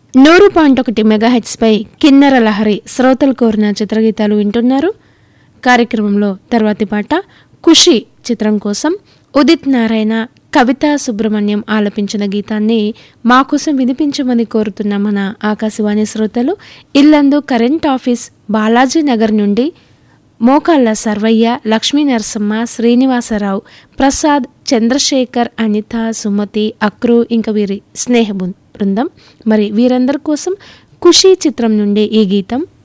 నూరు పాయింట్ ఒకటి మెగాహెచ్పై కిన్నెర లహరి శ్రోతలు కోరిన చిత్రగీతాలు వింటున్నారు కార్యక్రమంలో తర్వాతి పాట ఖుషి చిత్రం కోసం ఉదిత్ నారాయణ కవితా సుబ్రహ్మణ్యం ఆలపించిన గీతాన్ని మా కోసం వినిపించమని కోరుతున్న మన ఆకాశవాణి శ్రోతలు ఇల్లందు కరెంట్ ఆఫీస్ బాలాజీ నగర్ నుండి మోకాళ్ళ సర్వయ్య లక్ష్మీ నరసమ్మ శ్రీనివాసరావు ప్రసాద్ చంద్రశేఖర్ అనిత సుమతి అక్రు ఇంకా వీరి స్నేహ బృ- బృందం మరి వీరందరి కోసం ఖుషీ చిత్రం నుండి ఈ గీతం